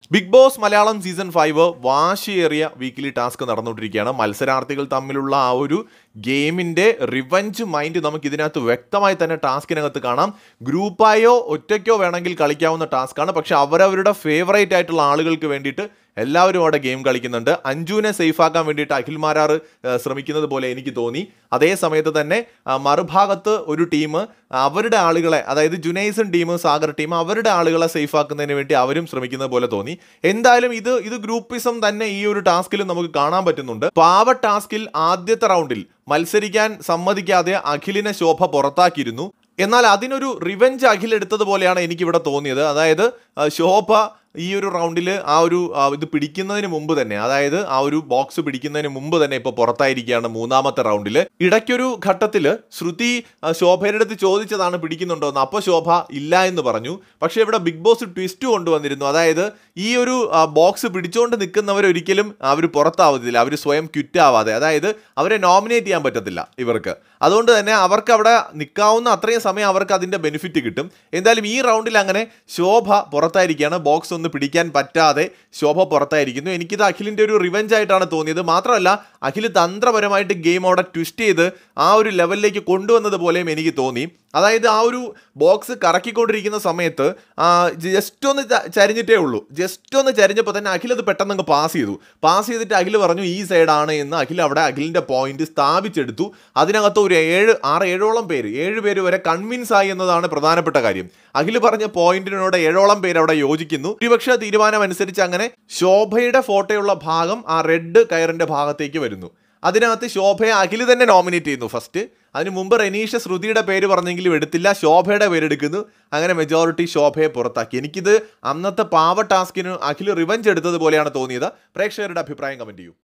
big Boss Malayalam season five വാശിയേറിയ weekly task നടന്നുകൊണ്ടിരിക്കുകയാണ് മത്സരാർത്ഥികൾ തമ്മിലുള്ള ആ ഒരു ഗെയിമിന്റെ റിവഞ്ച് മൈൻഡ് നമുക്ക് ഇതിനകത്ത് വ്യക്തമായി തന്നെ ടാസ്കിനകത്ത് കാണാം ഗ്രൂപ്പായോ ഒറ്റയ്ക്കോ വേണമെങ്കിൽ കളിക്കാവുന്ന ടാസ്ക്കാണ് പക്ഷെ അവരവരുടെ ഫേവറേറ്റ് ആയിട്ടുള്ള ആളുകൾക്ക് വേണ്ടിയിട്ട് എല്ലാവരും അവിടെ ഗെയിം കളിക്കുന്നുണ്ട് അഞ്ജുവിനെ സേഫ് ആക്കാൻ വേണ്ടിയിട്ട് അഖിൽ മാരാർ ഏഹ്, ശ്രമിക്കുന്നത് പോലെ എനിക്ക് തോന്നി അതേ സമയത്ത് തന്നെ ആ, മറുഭാഗത്ത് ഒരു ടീം അവരുടെ ആളുകളെ അതായത് ജുനൈസൺ ടീം സാഗർ ടീം അവരുടെ ആളുകളെ സേഫ് ആക്കുന്നതിന് വേണ്ടി അവരും ശ്രമിക്കുന്നത് പോലെ തോന്നി എന്തായാലും ഇത് ഇത് ഗ്രൂപ്പിസം തന്നെ ഈ ഒരു ടാസ്കിൽ നമുക്ക് കാണാൻ പറ്റുന്നുണ്ട് പാവ ടാസ്കിൽ ആദ്യത്തെ റൗണ്ടിൽ മത്സരിക്കാൻ സമ്മതിക്കാതെ അഖിലിനെ ശോഭ പുറത്താക്കിയിരുന്നു എന്നാൽ അതിനൊരു റിവെഞ്ച് അഖിൽ എടുത്തതുപോലെയാണ് എനിക്കിവിടെ തോന്നിയത് അതായത് ആ, ശോഭ ഈ ഒരു റൗണ്ടിൽ ആ ഒരു ആ, ഇത് പിടിക്കുന്നതിന് മുമ്പ് തന്നെ അതായത് ആ ഒരു ബോക്സ് പിടിക്കുന്നതിന് മുമ്പ് തന്നെ ഇപ്പോൾ പുറത്തായിരിക്കുകയാണ് മൂന്നാമത്തെ റൗണ്ടിൽ ഇടയ്ക്കൊരു ഘട്ടത്തിൽ ശ്രുതി ആ, ശോഭയുടെ അടുത്ത് ചോദിച്ചതാണ് പിടിക്കുന്നുണ്ടോ എന്ന് അപ്പോൾ ശോഭ ഇല്ല എന്ന് പറഞ്ഞു പക്ഷേ ഇവിടെ ബിഗ് ബോസ് ട്വിസ്റ്റ് കൊണ്ടുവന്നിരുന്നു അതായത് ഈ ഒരു ബോക്സ് പിടിച്ചുകൊണ്ട് നിൽക്കുന്നവർ ഒരിക്കലും അവർ പുറത്താവത്തില്ല അവർ സ്വയം ക്വിറ്റ് ആവാതെ അതായത് അവരെ നോമിനേറ്റ് ചെയ്യാൻ പറ്റത്തില്ല ഇവർക്ക് അതുകൊണ്ട് തന്നെ അവർക്ക് അവിടെ നിൽക്കാവുന്ന അത്രയും സമയം അവർക്ക് അതിൻ്റെ ബെനിഫിറ്റ് കിട്ടും എന്തായാലും ഈ റൗണ്ടിൽ അങ്ങനെ ശോഭ പുറത്തായിരിക്കുകയാണ് ബോക്സ് ഒന്ന് പിടിക്കാൻ പറ്റാതെ ശോഭ പുറത്തായിരിക്കുന്നു എനിക്കിത് അഖിലിൻ്റെ ഒരു റിവെഞ്ച് ആയിട്ടാണ് തോന്നിയത് മാത്രമല്ല അഖിൽ തന്ത്രപരമായിട്ട് ഗെയിം അവിടെ ട്വിസ്റ്റ് ചെയ്ത് ആ ഒരു ലെവലിലേക്ക് കൊണ്ടുവന്നത് പോലെയും എനിക്ക് തോന്നി അതായത് ആ ഒരു ബോക്സ് കറക്കിക്കൊണ്ടിരിക്കുന്ന സമയത്ത് ജസ്റ്റ് ഒന്ന് ച- ചരിഞ്ഞിട്ടേ ഉള്ളൂ ജസ്റ്റ് ഒന്ന് ചരിഞ്ഞപ്പോൾ തന്നെ അഖിൽ അത് പെട്ടെന്ന് അങ്ങ് പാസ് ചെയ്തു പാസ് ചെയ്തിട്ട് അഖിൽ പറഞ്ഞു ഈ സൈഡാണ് എന്ന് അഖിൽ അവിടെ അഖിലിൻ്റെ പോയിന്റ് സ്ഥാപിച്ചെടുത്തു അതിനകത്ത് ഒരു ഏഴ് ആറ് ഏഴോളം പേര് ഏഴ് പേര് വരെ കൺവിൻസ് ആയി എന്നതാണ് പ്രധാനപ്പെട്ട കാര്യം അഖിൽ പറഞ്ഞ പോയിന്റിനോട് ഏഴോളം പേര് അവിടെ യോജിക്കുന്നു ഭൂരിപക്ഷ തീരുമാനം അനുസരിച്ച് അങ്ങനെ ശോഭയുടെ ഫോട്ടോയുള്ള ഭാഗം ആ റെഡ് കയറിന്റെ ഭാഗത്തേക്ക് വരുന്നു അതിനകത്ത് ശോഭയെ അഖിൽ തന്നെ നോമിനേറ്റ് ചെയ്യുന്നു ഫസ്റ്റ് അതിന് മുമ്പ് റെനീഷ ശ്രുതിയുടെ പേര് പറഞ്ഞെങ്കിലും എടുത്തില്ല ശോഭയുടെ പേരെടുക്കുന്നു അങ്ങനെ മെജോറിറ്റി ശോഭയെ പുറത്താക്കി എനിക്കിത് അന്നത്തെ പാവ ടാസ്കിന് അഖിൽ റിവഞ്ച് എടുത്തതുപോലെയാണ് തോന്നിയത് പ്രേക്ഷകരുടെ അഭിപ്രായം കമന്റ് ചെയ്യൂ